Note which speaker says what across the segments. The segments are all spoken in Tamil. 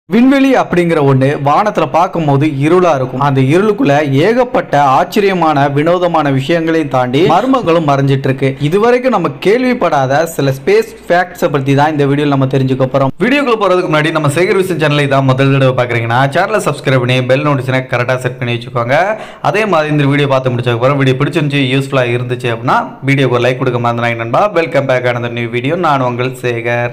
Speaker 1: விண்வெளி அப்படிங்கிற ஒண்ணு வானத்துல பார்க்கும்போது இருளா இருக்கும் அந்த இருளுக்குள்ள ஏகப்பட்ட ஆச்சரியமான வினோதமான விஷயங்களையும் தாண்டி மர்மங்களும் மறைஞ்சிட்டு இருக்கு இதுவரைக்கும் நம்ம கேள்விப்படாத சில ஸ்பேஸ் ஃபேக்ட்ஸை பத்தி தான் இந்த வீடியோல நம்ம தெரிஞ்சுக்க போறோம் வீடியோக்குள்ள போறதுக்கு முன்னாடி நம்ம சேகர் விஷன் சேனலை தான் முதல் தடவை பாக்குறீங்கன்னா சேனலை சப்ஸ்கிரைப் பண்ணி பெல் நோட்டிஸ்னை கரெக்டா செட் பண்ணி வச்சுக்கோங்க அதே மாதிரி இந்த வீடியோ பார்த்து முடிச்சதுக்கு அப்புறம் வீடியோ பிடிச்சிருந்துச்சு யூஸ்ஃபுல்லா இருந்துச்சு அப்படின்னா வீடியோக்கு ஒரு லைக் கொடுக்க மாதிரி நண்பா welcome back Anand new video நான் உங்கள் சேகர்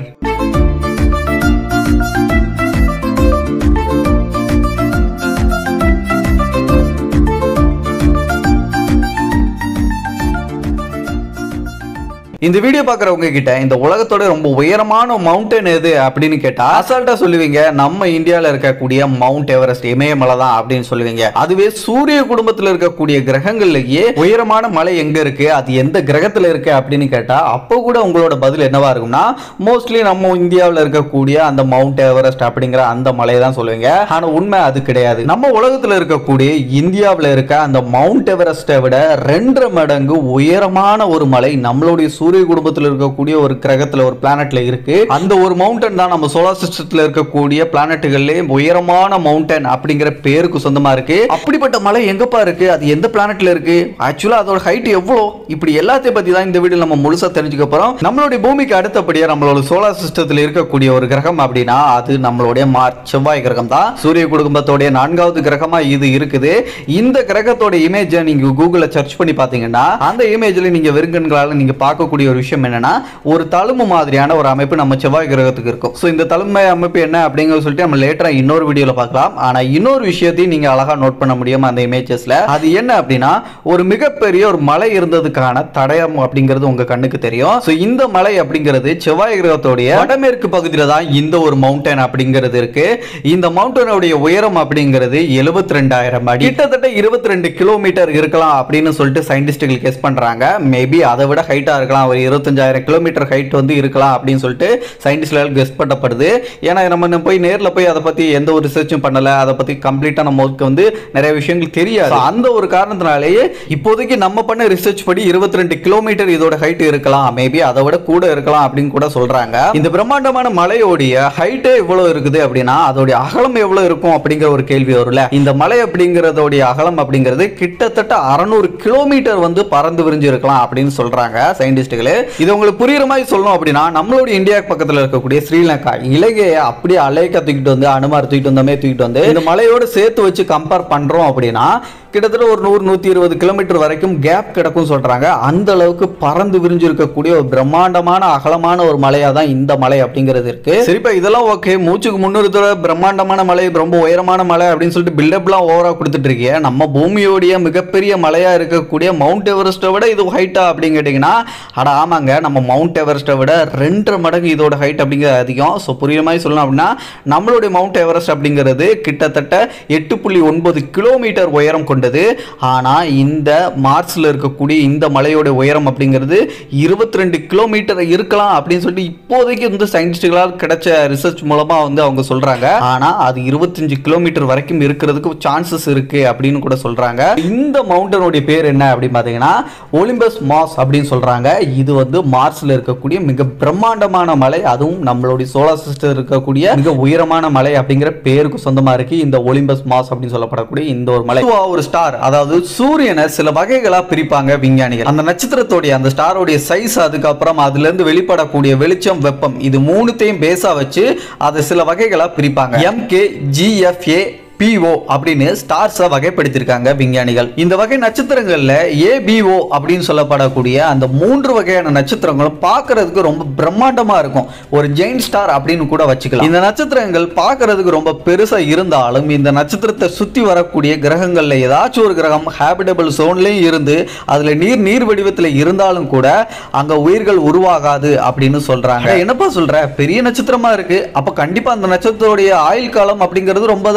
Speaker 1: இந்த வீடியோ பார்க்குறவங்க கிட்ட இந்த உலகத்தோட ரொம்ப உயரமான மவுண்டன் எது அப்படின்னு கேட்டா அசால்ட்டா சொல்லுவீங்க நம்ம இந்தியாவில் இருக்கக்கூடிய மவுண்ட் எவரெஸ்ட் இமயமலை தான் அப்படின்னு சொல்லுவீங்க அதுவே சூரிய குடும்பத்தில் இருக்கக்கூடிய கிரகங்கள்லயே உயரமான மலை எங்க இருக்கு அது எந்த கிரகத்துல இருக்கு அப்படின்னு கேட்டா அப்போ கூட உங்களோட பதில் என்னவா இருக்கும்னா மோஸ்ட்லி நம்ம இந்தியாவில் இருக்கக்கூடிய அந்த மவுண்ட் எவரெஸ்ட் அப்படிங்கிற அந்த மலையை தான் சொல்லுவீங்க ஆனா உண்மை அது கிடையாது நம்ம உலகத்துல இருக்கக்கூடிய இந்தியாவில் இருக்க அந்த மவுண்ட் எவரெஸ்ட்டை விட ரெண்டரை மடங்கு உயரமான ஒரு மலை நம்மளுடைய சூரிய குடும்பத்தில் இருக்கக்கூடிய ஒரு கிரகத்துல ஒரு பிளானட்ல இருக்கு அந்த ஒரு மவுண்டன் தான் நம்ம சோலார் சிஸ்டத்துல இருக்கக்கூடிய பிளானட்டுகள்லயே உயரமான மவுண்டன் அப்படிங்கிற பேருக்கு சொந்தமா இருக்கு அப்படிப்பட்ட மலை எங்கப்பா இருக்கு அது எந்த பிளானட்ல இருக்கு ஆக்சுவலா அதோட ஹைட் எவ்வளோ இப்படி எல்லாத்தையும் பத்தி தான் இந்த வீடியோ நம்ம முழுசா தெரிஞ்சுக்க போறோம் நம்மளுடைய பூமிக்கு அடுத்தபடியா நம்மளோட சோலார் சிஸ்டத்தில் இருக்கக்கூடிய ஒரு கிரகம் அப்படின்னா அது நம்மளுடைய மார்ச் செவ்வாய் கிரகம் தான் சூரிய குடும்பத்தோடைய நான்காவது கிரகமா இது இருக்குது இந்த கிரகத்தோட இமேஜை நீங்க கூகுள்ல சர்ச் பண்ணி பாத்தீங்கன்னா அந்த இமேஜ்ல நீங்க வெறுங்கண்களால நீங்க பார்க்கக்கூடிய ஒரு விஷயம் என்னன்னா ஒரு தழும்பு மாதிரியான ஒரு அமைப்பு நம்ம செவ்வாய் கிரகத்துக்கு இருக்கும் ஸோ இந்த தழும்பு அமைப்பு என்ன அப்படிங்கறது சொல்லிட்டு நம்ம லேட்டரா இன்னொரு வீடியோல பார்க்கலாம் ஆனா இன்னொரு விஷயத்தையும் நீங்க அழகா நோட் பண்ண முடியும் அந்த இமேஜஸ்ல அது என்ன அப்படின்னா ஒரு மிகப்பெரிய ஒரு மலை இருந்ததுக்கான தடயம் அப்படிங்கிறது உங்க கண்ணுக்கு தெரியும் ஸோ இந்த மலை அப்படிங்கிறது செவ்வாய் கிரகத்தோடைய வடமேற்கு பகுதியில தான் இந்த ஒரு மவுண்டன் அப்படிங்கிறது இருக்கு இந்த மவுண்டனுடைய உயரம் அப்படிங்கிறது எழுபத்தி ரெண்டாயிரம் அடி கிட்டத்தட்ட இருபத்தி ரெண்டு கிலோமீட்டர் இருக்கலாம் அப்படின்னு சொல்லிட்டு சயின்டிஸ்டுகள் கெஸ் பண்றாங்க மேபி அதை விட ஹைட்டா இருக்கலாம் ஒரு இருபத்தஞ்சாயிரம் கிலோமீட்டர் ஹைட் வந்து இருக்கலாம் அப்படின்னு சொல்லிட்டு சயின்டிஸ்ட்களால் கெஸ் பண்ணப்படுது ஏன்னா நம்ம இன்னும் போய் நேர்ல போய் அதை பத்தி எந்த ஒரு ரிசர்ச்சும் பண்ணல அதை பத்தி கம்ப்ளீட்டா நமக்கு வந்து நிறைய விஷயங்கள் தெரியாது So, அந்த ஒரு காரணத்தினாலேயே இப்போதைக்கு நம்ம பண்ண ரிசர்ச் படி இருபத்தி ரெண்டு கிலோமீட்டர் இதோட ஹைட் இருக்கலாம் மேபி அதை விட கூட இருக்கலாம் அப்படின்னு கூட சொல்றாங்க இந்த பிரம்மாண்டமான மலையோடைய ஹைட்டே எவ்வளவு இருக்குது அப்படின்னா அதோடைய அகலம் எவ்வளவு இருக்கும் அப்படிங்கிற ஒரு கேள்வி வரும்ல இந்த மலை அப்படிங்கறதோடைய அகலம் அப்படிங்கிறது கிட்டத்தட்ட அறநூறு கிலோமீட்டர் வந்து பறந்து விரிஞ்சு இருக்கலாம் அப்படின்னு சொல்றாங்க சயின்டிஸ்டுகளே இது உங்களுக்கு புரியுற மாதிரி சொல்லணும் அப்படின்னா நம்மளுடைய இந்தியா பக்கத்துல இருக்கக்கூடிய ஸ்ரீலங்கா இலங்கையை அப்படியே அலைக்க தூக்கிட்டு வந்து அனுமார் தூக்கிட்டு வந்தோமே தூக்கிட்டு வந்து இந்த மலையோடு சேர்த்து வச்சு கம்பேர் பண்றோம் அப்படின்னா கிட்டத்தட்ட ஒரு நூறு நூத்தி இருபது கிலோமீட்டர் வரைக்கும் கேப் கிடக்கும் சொல்றாங்க அந்த அளவுக்கு பறந்து விரிஞ்சு இருக்கக்கூடிய ஒரு பிரம்மாண்டமான அகலமான ஒரு மலையா தான் இந்த மலை அப்படிங்கிறது இருக்கு சரிப்பா இதெல்லாம் ஓகே மூச்சுக்கு முன்னிறுத்தோட பிரம்மாண்டமான மலை ரொம்ப உயரமான மலை அப்படின்னு சொல்லிட்டு பில்டப்லாம் ஓவரா கொடுத்துட்டு இருக்கீங்க நம்ம பூமியோடைய மிகப்பெரிய மலையா இருக்கக்கூடிய மவுண்ட் எவரெஸ்ட்டை விட இது ஹைட்டா அப்படின்னு கேட்டீங்கன்னா அட ஆமாங்க நம்ம மவுண்ட் எவரெஸ்ட்டை விட ரெண்டரை மடங்கு இதோட ஹைட் அப்படிங்கிறது அதிகம் ஸோ புரியுற மாதிரி சொல்லணும் அப்படின்னா நம்மளுடைய மவுண்ட் எவரெஸ்ட் அப்படிங்கிறது கிட்டத்தட்ட எட்டு புள்ளி ஒன்பது கிலோமீட்டர் உயரம் கொண்டது ஆனால் இந்த மார்ச்ல இருக்கக்கூடிய இந்த மலையோட உயரம் அப்படிங்கிறது இருபத்தி ரெண்டு கிலோமீட்டர் இருக்கலாம் அப்படின்னு சொல்லிட்டு இப்போதைக்கு வந்து சயின்டிஸ்டுகளால் கிடைச்ச ரிசர்ச் மூலமா வந்து அவங்க சொல்றாங்க ஆனா அது இருபத்தஞ்சு கிலோமீட்டர் வரைக்கும் இருக்கிறதுக்கு சான்சஸ் இருக்கு அப்படின்னு கூட சொல்றாங்க இந்த மவுண்டனுடைய பேர் என்ன அப்படின்னு பாத்தீங்கன்னா ஒலிம்பஸ் மாஸ் அப்படின்னு சொல்றாங்க இது வந்து மார்ஸ்ல இருக்கக்கூடிய மிக பிரம்மாண்டமான மலை அதுவும் நம்மளுடைய சோலார் சிஸ்டம் இருக்கக்கூடிய மிக உயரமான மலை அப்படிங்கிற பேருக்கு சொந்தமா இருக்கு இந்த ஒலிம்பஸ் மாஸ் அப்படின்னு சொல்லப்படக்கூடிய இந்த ஒரு மலை பொதுவா ஒரு ஸ்டார் அதாவது சூரியனை சில வகைகளா பிரிப்பாங்க விஞ்ஞானிகள் அந்த நட்சத்திரத்தோடைய அந்த ஸ்டாரோடைய சைஸ் அதுக்கப்புறம் அதுல இருந்து வெளிப்படக்கூடிய வெளிச்சம் வெப்பம் இது மூணுத்தையும் பேஸா வச்சு அதை சில வகைகளா பிரிப்பாங்க எம்கே ஜிஎஃப்ஏ பிஓ அப்படின்னு ஸ்டார்ஸை வகைப்படுத்தியிருக்காங்க விஞ்ஞானிகள் இந்த வகை நட்சத்திரங்கள்ல ஏபிஓ அப்படின்னு சொல்லப்படக்கூடிய அந்த மூன்று வகையான நட்சத்திரங்களும் பார்க்கிறதுக்கு ரொம்ப பிரம்மாண்டமா இருக்கும் ஒரு ஜெயின் ஸ்டார் அப்படின்னு கூட வச்சுக்கலாம் இந்த நட்சத்திரங்கள் பார்க்கிறதுக்கு ரொம்ப பெருசா இருந்தாலும் இந்த நட்சத்திரத்தை சுத்தி வரக்கூடிய கிரகங்கள்ல ஏதாச்சும் ஒரு கிரகம் ஹேபிடபிள் சோன்லயும் இருந்து அதுல நீர் நீர் வடிவத்துல இருந்தாலும் கூட அங்க உயிர்கள் உருவாகாது அப்படின்னு சொல்றாங்க என்னப்பா சொல்ற பெரிய நட்சத்திரமா இருக்கு அப்ப கண்டிப்பா அந்த நட்சத்திரத்துடைய ஆயுள் காலம் அப்படிங்கிறது ரொம்ப தான் இருக்கும்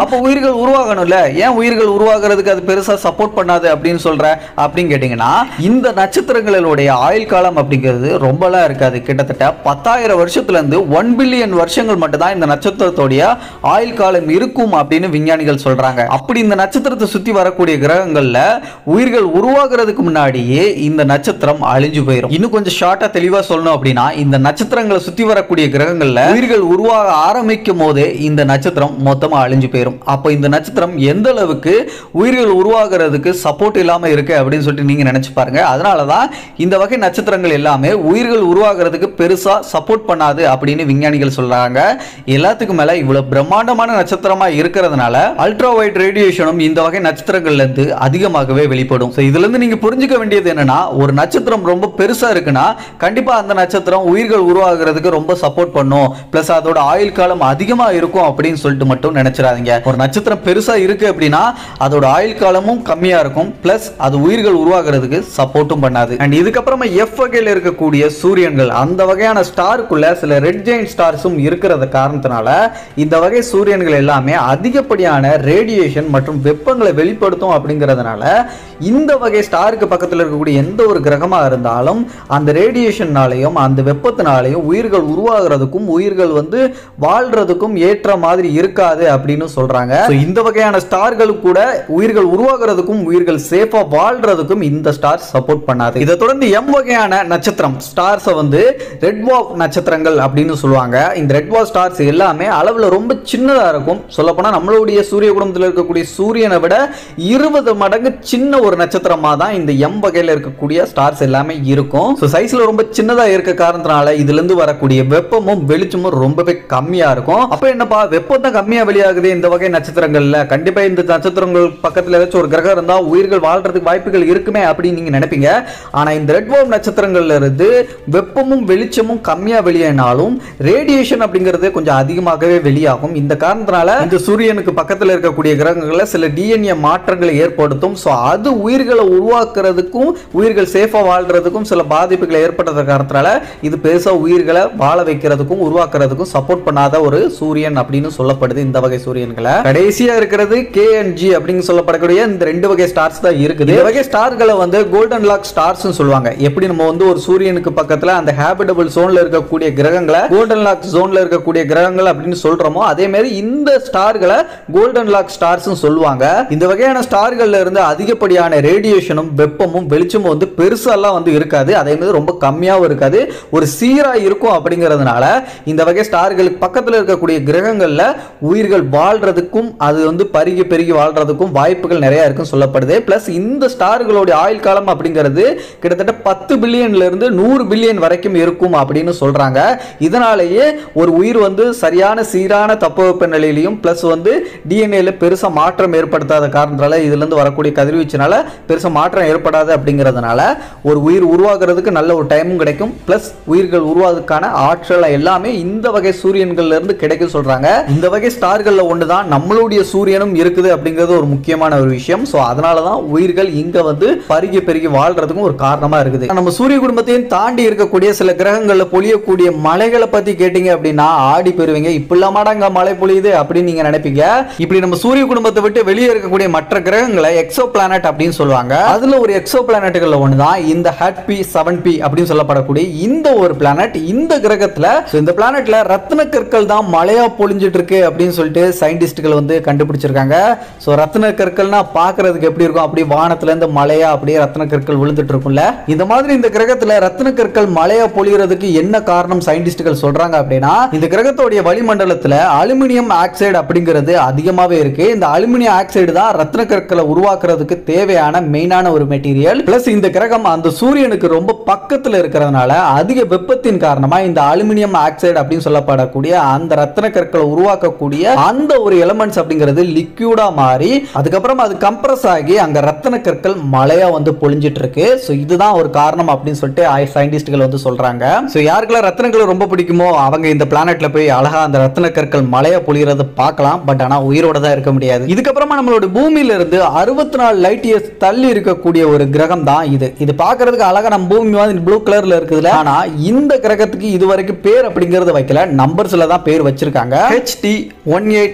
Speaker 1: அப்போ உயிர்கள் உருவாகணும்ல ஏன் உயிர்கள் உருவாகிறதுக்கு அது பெருசா சப்போர்ட் பண்ணாது அப்படின்னு சொல்ற அப்படின்னு கேட்டீங்கன்னா இந்த நட்சத்திரங்களுடைய ஆயுள் காலம் அப்படிங்கிறது ரொம்பலாம் இருக்காது கிட்டத்தட்ட பத்தாயிரம் வருஷத்துல இருந்து ஒன் பில்லியன் வருஷங்கள் மட்டும் தான் இந்த நட்சத்திரத்தோடைய ஆயுள் காலம் இருக்கும் அப்படின்னு விஞ்ஞானிகள் சொல்றாங்க அப்படி இந்த நட்சத்திரத்தை சுத்தி வரக்கூடிய கிரகங்கள்ல உயிர்கள் உருவாகிறதுக்கு முன்னாடியே இந்த நட்சத்திரம் அழிஞ்சு போயிடும் இன்னும் கொஞ்சம் ஷார்ட்டா தெளிவா சொல்லணும் அப்படின்னா இந்த நட்சத்திரங்களை சுத்தி வரக்கூடிய கிரகங்கள்ல உயிர்கள் உருவாக ஆரம்பிக்கும் போதே இந்த நட்சத்திரம் மொத்தமா அழிஞ்சு போயிடும் அப்போ இந்த நட்சத்திரம் எந்த அளவுக்கு உயிர்கள் உருவாகிறதுக்கு சப்போர்ட் இல்லாம இருக்கு அப்படின்னு சொல்லிட்டு நீங்க நினைச்சு பாருங்க அதனால தான் இந்த வகை நட்சத்திரங்கள் எல்லாமே உயிர்கள் உருவாகிறதுக்கு பெருசா சப்போர்ட் பண்ணாது அப்படின்னு விஞ்ஞானிகள் சொல்றாங்க எல்லாத்துக்கும் மேல இவ்வளவு பிரம்மாண்டமான நட்சத்திரமா இருக்கிறதுனால அல்ட்ரா வைட் ரேடியேஷனும் இந்த வகை நட்சத்திரங்கள்ல இருந்து அதிகமாகவே வெளிப்படும் So இதுல இருந்து நீங்க புரிஞ்சுக்க வேண்டியது என்னன்னா ஒரு நட்சத்திரம் ரொம்ப பெருசா இருக்குன்னா கண்டிப்பா அந்த நட்சத்திரம் உயிர்கள் உருவாகிறதுக்கு ரொம்ப சப்போர்ட் பண்ணும் பிளஸ் அதோட ஆயுள் காலம் அதிகமா இருக்கும் அப்படின்னு சொல்லிட்டு மட்டும் நினைச்சிடாதீங்க ஒரு நட்சத்திரம் பெருசா இருக்கு அப்படின்னா அதோட ஆயுள் காலமும் கம்மியா இருக்கும் பிளஸ் அது உயிர்கள் உருவாகிறதுக்கு சப்போர்ட்டும் பண்ணாது அண்ட் இதுக்கப்புறமா எஃப் வகையில் இருக்கக்கூடிய சூரியன்கள் அந்த வகையான ஸ்டாருக்குள்ள சில ரெட் ஜெயின் ஸ்டார்ஸும் இருக்கிறத காரணத்தினால இந்த வகை சூரியன்கள் எல்லாமே அதிகப்படியான ரேடியேஷன் மற்றும் வெப்பங்களை வெளிப்படுத்தும் அப்படிங்கிறதுனால இந்த வகை ஸ்டாருக்கு பக்கத்தில் இருக்கக்கூடிய எந்த ஒரு கிரகமா இருந்தாலும் அந்த ரேடியேஷன்னாலையும் அந்த வெப்பத்தினாலையும் உயிர்கள் உருவாகிறதுக்கும் உயிர்கள் வந்து வாழ்றதுக்கும் ஏற்ற மாதிரி இருக்காது அப்படின்னு சொல்றாங்க So, இந்த வகையான ஸ்டார்கள் கூட உயிர்கள் உருவாகிறதுக்கும் உயிர்கள் சேஃபா வாழ்றதுக்கும் இந்த ஸ்டார் சப்போர்ட் பண்ணாது இதை தொடர்ந்து எம் வகையான நட்சத்திரம் ஸ்டார்ஸை வந்து ரெட் வாக் நட்சத்திரங்கள் அப்படின்னு சொல்லுவாங்க இந்த ரெட் வாக் ஸ்டார்ஸ் எல்லாமே அளவுல ரொம்ப சின்னதா இருக்கும் சொல்லப்போனா நம்மளுடைய சூரிய குடும்பத்தில் இருக்கக்கூடிய சூரியனை விட இருபது மடங்கு சின்ன ஒரு நட்சத்திரமா தான் இந்த எம் வகையில இருக்கக்கூடிய ஸ்டார்ஸ் எல்லாமே இருக்கும் ஸோ சைஸ்ல ரொம்ப சின்னதா இருக்க காரணத்தினால இதுல இருந்து வரக்கூடிய வெப்பமும் வெளிச்சமும் ரொம்பவே கம்மியா இருக்கும் அப்ப என்னப்பா வெப்பம் தான் கம்மியா வெளியாகுது இந்த வகை நட்சத்திரங்கள்ல கண்டிப்பா இந்த நட்சத்திரங்கள் பக்கத்துல ஏதாச்சும் ஒரு கிரகம் இருந்தா உயிர்கள் வாழ்றதுக்கு வாய்ப்புகள் இருக்குமே அப்படின்னு நீங்க நினைப்பீங்க ஆனா இந்த ரெட் வார்ம் நட்சத்திரங்கள்ல இருந்து வெப்பமும் வெளிச்சமும் கம்மியா வெளியானாலும் ரேடியேஷன் அப்படிங்கிறது கொஞ்சம் அதிகமாகவே வெளியாகும் இந்த காரணத்தினால இந்த சூரியனுக்கு பக்கத்துல இருக்கக்கூடிய கிரகங்கள்ல சில டிஎன்ஏ மாற்றங்களை ஏற்படுத்தும் ஸோ அது உயிர்களை உருவாக்குறதுக்கும் உயிர்கள் சேஃபா வாழ்றதுக்கும் சில பாதிப்புகளை ஏற்படுற காரணத்தினால இது பெருசா உயிர்களை வாழ வைக்கிறதுக்கும் உருவாக்குறதுக்கும் சப்போர்ட் பண்ணாத ஒரு சூரியன் அப்படின்னு சொல்லப்படுது இந்த வகை சூரியன்களை கடைசியா இருக்கிறது கேஎன்ஜி அப்படின்னு சொல்லப்படக்கூடிய இந்த ரெண்டு வகை ஸ்டார்ஸ் தான் இருக்குது இந்த வகை ஸ்டார்களை வந்து கோல்டன் லாக் ஸ்டார்ஸ் சொல்லுவாங்க எப்படி நம்ம வந்து ஒரு சூரியனுக்கு பக்கத்துல அந்த ஹேபிட்டபிள் ஜோன்ல இருக்கக்கூடிய கிரகங்களை கோல்டன் லாக் ஜோன்ல இருக்கக்கூடிய கிரகங்கள் அப்படின்னு சொல்றோமோ அதே மாதிரி இந்த ஸ்டார்களை கோல்டன் லாக் ஸ்டார்ஸ் சொல்லுவாங்க இந்த வகையான ஸ்டார்கள்ல இருந்து அதிகப்படியான ரேடியேஷனும் வெப்பமும் வெளிச்சமும் வந்து பெருசாலாம் வந்து இருக்காது அதே மாதிரி ரொம்ப கம்மியாகவும் இருக்காது ஒரு சீரா இருக்கும் அப்படிங்கிறதுனால இந்த வகை ஸ்டார்களுக்கு பக்கத்துல இருக்கக்கூடிய கிரகங்கள்ல உயிர்கள் வாழ்றதுக்கும் அது வந்து பருகி பெருகி வாழ்றதுக்கும் வாய்ப்புகள் நிறைய இருக்குன்னு சொல்லப்படுது பிளஸ் இந்த ஸ்டார்களுடைய ஆயுள் காலம் அப்படிங்கிறது கிட்டத்தட்ட பத்து பில்லியன்ல இருந்து நூறு பில்லியன் வரைக்கும் இருக்கும் அப்படின்னு சொல்றாங்க இதனாலேயே ஒரு உயிர் வந்து சரியான சீரான தட்பவெப்ப நிலையிலையும் பிளஸ் வந்து டிஎன்ஏல பெருசா மாற்றம் ஏற்படுத்தாத காரணத்தால இதுல இருந்து வரக்கூடிய கதிர்வீச்சுனால பெருசா மாற்றம் ஏற்படாது அப்படிங்கிறதுனால ஒரு உயிர் உருவாக்குறதுக்கு நல்ல ஒரு டைமும் கிடைக்கும் பிளஸ் உயிர்கள் உருவாவதற்கான ஆற்றல் எல்லாமே இந்த வகை சூரியன்கள்ல இருந்து கிடைக்கும் சொல்றாங்க இந்த வகை ஸ்டார்கள்ல ஒன்று தான் நம்மளுடைய சூரியனும் இருக்குது அப்படிங்கிறது ஒரு முக்கியமான ஒரு விஷயம் ஸோ அதனால தான் உயிர்கள் இங்க வந்து பருகி பெருகி வாழ்றதுக்கும் ஒரு காரணமா இருக்குது நம்ம சூரிய குடும்பத்தையும் தாண்டி இருக்கக்கூடிய சில கிரகங்கள்ல பொழியக்கூடிய மலைகளை பத்தி கேட்டீங்க அப்படின்னா ஆடி பெறுவீங்க இப்படிலாமாடா இங்க மழை பொழியுது அப்படின்னு நீங்க நினைப்பீங்க இப்படி நம்ம சூரிய குடும்பத்தை விட்டு வெளியே இருக்கக்கூடிய மற்ற கிரகங்களை எக்ஸோ பிளானட் அப்படின்னு சொல்லுவாங்க அதுல ஒரு எக்ஸோ பிளானட்டுகள்ல ஒன்று தான் இந்த ஹட் பி செவன் பி அப்படின்னு சொல்லப்படக்கூடிய இந்த ஒரு பிளானட் இந்த கிரகத்துல so இந்த பிளானட்ல ரத்ன கற்கள் தான் மழையா பொழிஞ்சிட்டு இருக்கு அப்படின்னு சொல்லிட்டு சயின்டிஸ்டுகள் வந்து கண்டுபிடிச்சிருக்காங்க ஸோ ரத்ன கற்கள்னா பார்க்கிறதுக்கு எப்படி இருக்கும் அப்படியே வானத்துல இருந்து மழையா அப்படியே ரத்ன கற்கள் விழுந்துட்டு இருக்கும்ல இந்த மாதிரி இந்த கிரகத்துல ரத்ன கற்கள் மழையா பொழியறதுக்கு என்ன காரணம் சயின்டிஸ்டுகள் சொல்றாங்க அப்படின்னா இந்த கிரகத்தோடைய வளிமண்டலத்துல அலுமினியம் ஆக்சைடு அப்படிங்கிறது அதிகமாவே இருக்கு இந்த அலுமினியம் ஆக்சைடு தான் ரத்ன கற்களை உருவாக்குறதுக்கு தேவையான மெயினான ஒரு மெட்டீரியல் பிளஸ் இந்த கிரகம் அந்த சூரியனுக்கு ரொம்ப பக்கத்துல இருக்கிறதுனால அதிக வெப்பத்தின் காரணமா இந்த அலுமினியம் ஆக்சைடு அப்படின்னு சொல்லப்படக்கூடிய அந்த ரத்ன கற்களை உருவாக்கக்கூடிய அந்த ஒரு எலமெண்ட்ஸ் அப்படிங்கிறது லிக்யூடா மாறி அதுக்கப்புறம் அது கம்ப்ரஸ் ஆகி அங்க ரத்தின கற்கள் மழையா வந்து பொழிஞ்சிட்டு இருக்கு ஸோ இதுதான் ஒரு காரணம் அப்படின்னு சொல்லிட்டு சயின்டிஸ்டுகள் வந்து சொல்றாங்க ஸோ யாருக்கெல்லாம் ரத்தினங்கள் ரொம்ப பிடிக்குமோ அவங்க இந்த பிளானட்ல போய் அழகா அந்த ரத்தின கற்கள் மழையா பொழியறத பார்க்கலாம் பட் ஆனா உயிரோட தான் இருக்க முடியாது இதுக்கப்புறமா நம்மளோட பூமியில இருந்து அறுபத்தி நாலு லைட் இயர்ஸ் தள்ளி இருக்கக்கூடிய ஒரு கிரகம் தான் இது இது பார்க்கிறதுக்கு அழகா நம்ம பூமி மாதிரி ப்ளூ கலர்ல இருக்குதுல ஆனா இந்த கிரகத்துக்கு இது வரைக்கும் பேர் அப்படிங்கறது வைக்கல நம்பர்ஸ்ல தான் பேர் வச்சிருக்காங்க HD one eight nine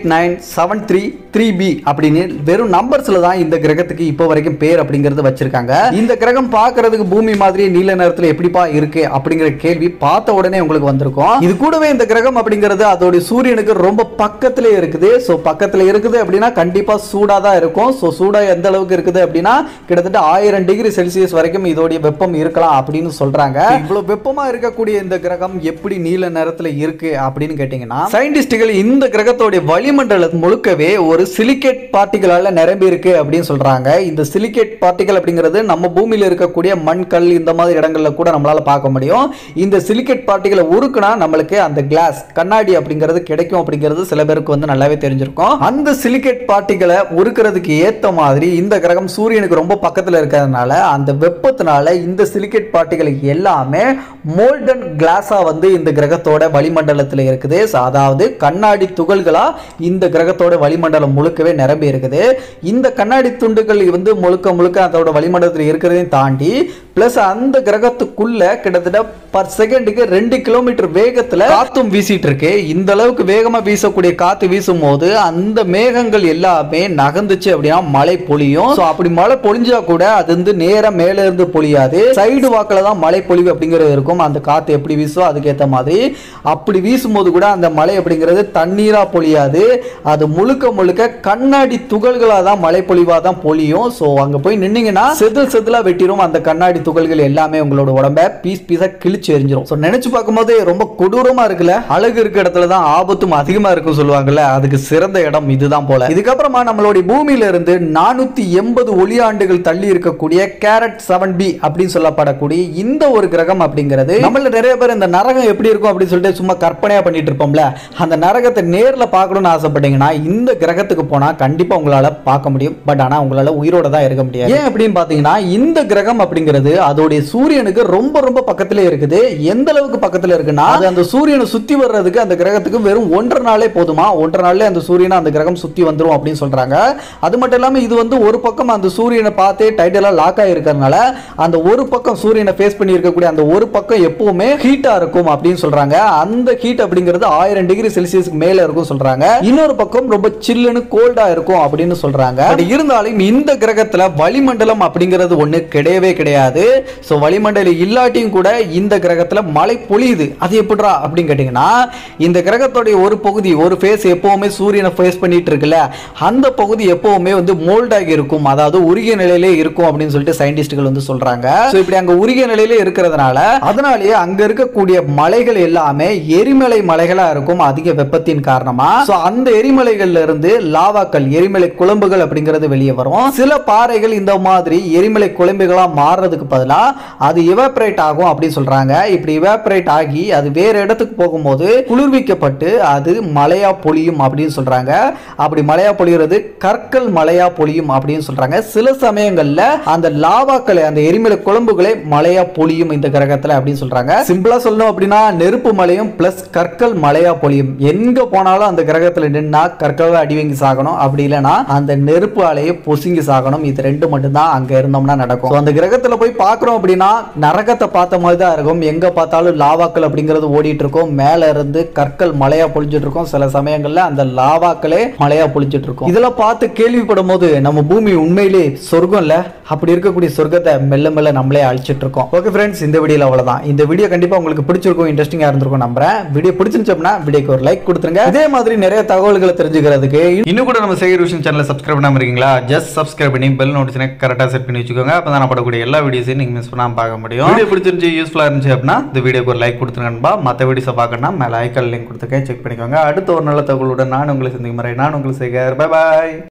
Speaker 1: seven three three B அப்படின்னு வெறும் நம்பர்ஸ்ல தான் இந்த கிரகத்துக்கு இப்போ வரைக்கும் பேர் அப்படிங்கிறது வச்சிருக்காங்க இந்த கிரகம் பார்க்கிறதுக்கு பூமி மாதிரி நீல நேரத்தில் எப்படிப்பா இருக்கு அப்படிங்கிற கேள்வி பார்த்த உடனே உங்களுக்கு வந்திருக்கும் இது கூடவே இந்த கிரகம் அப்படிங்கிறது அதோட சூரியனுக்கு ரொம்ப பக்கத்திலே இருக்குது ஸோ பக்கத்தில் இருக்குது அப்படின்னா கண்டிப்பா சூடா தான் இருக்கும் ஸோ சூடா எந்த அளவுக்கு இருக்குது அப்படின்னா கிட்டத்தட்ட ஆயிரம் டிகிரி செல்சியஸ் வரைக்கும் இதோடைய வெப்பம் இருக்கலாம் அப்படின்னு சொல்றாங்க இவ்வளவு வெப்பமா இருக்கக்கூடிய இந்த கிரகம் எப்படி நீல நேரத்தில் இருக்கு அப்படின்னு கேட்டீங்கன்னா சயின்டிஸ்டுகள் இந்த கிரகத்தோடைய வளிமண்டலம் முழுக்கவே ஒரு சிலிகேட் பார்ட்டிகளால நிரம்பி இருக்கு அப்படின்னு சொல்றாங்க இந்த சிலிகேட் பார்ட்டிகல் அப்படிங்கிறது நம்ம பூமியில இருக்கக்கூடிய மண் கல் இந்த மாதிரி இடங்கள்ல கூட நம்மளால பார்க்க முடியும் இந்த சிலிகேட் பார்ட்டிகளை உருக்குனா நம்மளுக்கு அந்த கிளாஸ் கண்ணாடி அப்படிங்கிறது கிடைக்கும் அப்படிங்கிறது சில பேருக்கு வந்து நல்லாவே தெரிஞ்சிருக்கும் அந்த சிலிகேட் பார்ட்டிகளை உருக்குறதுக்கு ஏத்த மாதிரி இந்த கிரகம் சூரியனுக்கு ரொம்ப பக்கத்துல இருக்கிறதுனால அந்த வெப்பத்தினால இந்த சிலிகேட் பார்ட்டிகள் எல்லாமே மோல்டன் கிளாஸா வந்து இந்த கிரகத்தோட வளிமண்டலத்தில் இருக்குது So, அதாவது கண்ணாடி துகள்களா இந்த கிரகத்தோட வளிமண்டலம் முழுக்கவே நிரம்பி இருக்குது இந்த கண்ணாடி துண்டுகள் வந்து முழுக்க முழுக்க அதோட வளிமண்டலத்தில் இருக்கிறதையும் தாண்டி பிளஸ் அந்த கிரகத்துக்குள்ள கிட்டத்தட்ட பர் செகண்டுக்கு ரெண்டு கிலோமீட்டர் வேகத்துல காத்தும் வீசிட்டு இருக்கு இந்த அளவுக்கு வேகமா வீசக்கூடிய காத்து வீசும் போது அந்த மேகங்கள் எல்லாமே நகர்ந்துச்சு அப்படின்னா மழை பொழியும் So, அப்படி மழை பொழிஞ்சா கூட அது வந்து நேரா மேல இருந்து பொழியாது சைடு வாக்கில் தான் மழை பொழிவு அப்படிங்கிறது இருக்கும் அந்த காத்து எப்படி வீசும் அதுக்கேற்ற மாதிரி அப்படி வீசும்போது கூட அந்த மழை அப்படிங்கிறது தண்ணீரா பொழியாது அது முழுக்க முழுக்க கண்ணாடி துகள்களா தான் மழை பொழிவா தான் பொழியும் ஸோ அங்க போய் நின்னீங்கன்னா செதில் செதிலா வெட்டிரும் அந்த கண்ணாடி துகள்கள் எல்லாமே உங்களோட உடம்ப பீஸ் பீஸா கிழிச்சு எரிஞ்சிரும் ஸோ நினைச்சு பார்க்கும்போது ரொம்ப கொடூரமா இருக்குல்ல அழகு இருக்க இடத்துல தான் ஆபத்தும் அதிகமா இருக்கும் சொல்லுவாங்கல்ல அதுக்கு சிறந்த இடம் இதுதான் போல இதுக்கப்புறமா நம்மளுடைய பூமியில இருந்து நானூத்தி எண்பது ஒளியாண்டுகள் தள்ளி இருக்கக்கூடிய கேரட் செவன் பி அப்படின்னு சொல்லப்படக்கூடிய இந்த ஒரு கிரகம் அப்படிங்கிறது நம்மள நிறைய பேர் இந்த நரகம் எப்படி இருக்கும் அப்படின்னு சொல்லிட்டு சும்மா கற்பனையா பண்ணிட்டு இருப்போம்ல அந்த நரகத்தை நேர்ல பார்க்கணும்னு ஆசைப்பட்டீங்கன்னா இந்த கிரகத்துக்கு போனா கண்டிப்பா உங்களால பார்க்க முடியும் பட் ஆனா உங்களால உயிரோட தான் இருக்க முடியாது ஏன் அப்படின்னு பாத்தீங்கன்னா இந்த கிரகம் அப்படிங்கிறது அதோடைய சூரியனுக்கு ரொம்ப ரொம்ப பக்கத்துல இருக்குது எந்த அளவுக்கு பக்கத்துல இருக்குன்னா அது அந்த சூரியனை சுத்தி வர்றதுக்கு அந்த கிரகத்துக்கு வெறும் ஒன்றரை நாளே போதுமா ஒன்றரை நாள்ல அந்த சூரியனை அந்த கிரகம் சுத்தி வந்துரும் அப்படின்னு சொல்றாங்க அது மட்டும் இல்லாம இது வந்து ஒரு பக்கம் அந்த சூரியனை பார்த்தே டைட்டலா லாக் ஆகிருக்கிறதுனால அந்த ஒரு பக்கம் சூரியனை ஃபேஸ் பண்ணி இருக்கக்கூடிய அந்த ஒரு பக்கம் எப்பவுமே ஹீட்டா இருக்கும் அப்படின்னு சொல்றாங்க அந்த ஹீட் அப்படிங்கிறது ஆயிரம் டிகிரி செல்சியஸ்க்கு மேல இருக்கும் சொல்றாங்க இன்னொரு பக்கம் ரொம்ப சில்லுன்னு கோல்டா இருக்கும் அப்படின்னு சொல்றாங்க பட் இருந்தாலும் இந்த கிரகத்துல வளிமண்டலம் அப்படிங்கிறது ஒண்ணு கிடையவே கிடையாது ஸோ வளிமண்டலம் இல்லாட்டியும் கூட இந்த கிரகத்துல மழை பொழியுது அது எப்படிரா அப்படின்னு கேட்டீங்கன்னா இந்த கிரகத்தோடைய ஒரு பகுதி ஒரு ஃபேஸ் எப்பவுமே சூரியனை ஃபேஸ் பண்ணிட்டு இருக்குல்ல அந்த பகுதி எப்பவுமே வந்து மோல்ட் ஆகி இருக்கும் அதாவது உருகிய நிலையிலே இருக்கும் அப்படின்னு சொல்லிட்டு சயின்டிஸ்டுகள் வந்து சொல்றாங்க ஸோ இப்படி அங்க உருகிய நிலையிலே இருக்கிறதுனால அதனாலேயே அங்க இருக்கக்கூடிய மலைகள் எல்லாமே எரிமலை மலைகளா இருக்கும் அதிக வெப்பத்தின் காரணமா ஸோ அந்த எரிமலைகள்ல இருந்து லாவாக்கள் எரிமலை குழம்புகள் அப்படிங்கிறது வெளியே வரும் சில பாறைகள் இந்த மாதிரி எரிமலை குழம்புகளா மாறுறதுக்கு பதிலா அது இவாபரேட் ஆகும் அப்படின்னு சொல்றாங்க இப்படி இவாபரேட் ஆகி அது வேற இடத்துக்கு போகும்போது குளிர்விக்கப்பட்டு அது மழையா பொழியும் அப்படின்னு சொல்றாங்க அப்படி மழையா பொழிகிறது கற்கள் மழையா பொழியும் அப்படின்னு சொல்றாங்க சில சமயங்கள்ல அந்த லாவாக்களை அந்த எரிமலை குழம்புகளே மழையா பொழியும் இந்த கிரகத்துல அப்படின்னு சொல்றாங்க சிம்பிளா சொல்லணும் அப்படின்னா நெருப்பு மலையும் பிளஸ் கற்கள் மழையா பொழியும் எங்க போனாலும் அந்த கிரகத்துல நின்னா கற்களை அடி வாங்கி சாகணும் அப்படி இல்லைன்னா அந்த நெருப்பு அலையை பொசுங்கி சாகணும் இது ரெண்டு மட்டும்தான் அங்க இருந்தோம்னா நடக்கும் So, அந்த கிரகத்துல போய் பார்க்கறோம் அப்படின்னா நரகத்தை பார்த்த மாதிரி தான் இருக்கும் எங்க பார்த்தாலும் லாவாக்கள் அப்படிங்கிறது ஓடிட்டு இருக்கும் மேல இருந்து கற்கள் மழையா பொழிஞ்சிட்டு இருக்கும் சில சமயங்கள்ல அந்த லாவாக்களே மழையா பொழிஞ்சிட்டு இருக்கும் இதெல்லாம் பார்த்து கேள்விப்படும் போது நம்ம பூமி உண்மையிலே சொர்க்கம் இல்ல அப்படி இருக்கக்கூடிய சொர்க்கத்தை மெல்ல மெல்ல நம்மளே அழிச்சிட்டு இருக்கோம் ஓகே ஃப்ரெண்ட்ஸ் இந்த வீடியோல அவ்வளவுதான் இந்த வீடியோ கண்டிப்பா உங்களுக்கு பிடிச்சிருக்கும் இன்ட்ரெஸ்டிங்கா இருந்திருக்கும் நம்புறேன் வீடியோ பிடிச்சிருந்துச்சு அப்படின்னா வீடியோக்கு ஒரு லைக் கொடுத்துருங்க இதே மாதிரி நிறைய தகவல்களை தெரிஞ்சுக்கிறதுக்கு இன்னும் கூட நம்ம செய்கிற விஷயம் சேனலை சப்ஸ்கிரைப் பண்ணாம இருக்கீங்களா ஜஸ்ட் சப்ஸ்கிரைப் பண்ணி பெல் நோட்டிஃபிகேஷன் கரெக்டாக செட் பண்ணி வச்சுக்கோங்க அப்போ தான் நான் படக்கூடிய எல்லா வீடியோஸையும் நீங்கள் மிஸ் பண்ணாமல் பார்க்க முடியும் வீடியோ பிடிச்சிருந்துச்சு யூஸ்ஃபுல்லாக இருந்துச்சு அப்படின்னா இந்த வீடியோக்கு ஒரு லைக் கொடுத்துருங்கன்பா மற்ற வீடியோஸை பார்க்கணும்னா மேலே ஐக்கால் லிங்க் கொடுத்துருக்கேன் செக் பண்ணிக்கோங்க அடுத்த ஒரு நல்ல தகவலுடன் நான் உங்களை சந்திக்கும் முறை நான் உங்களை சேகர் பை பாய்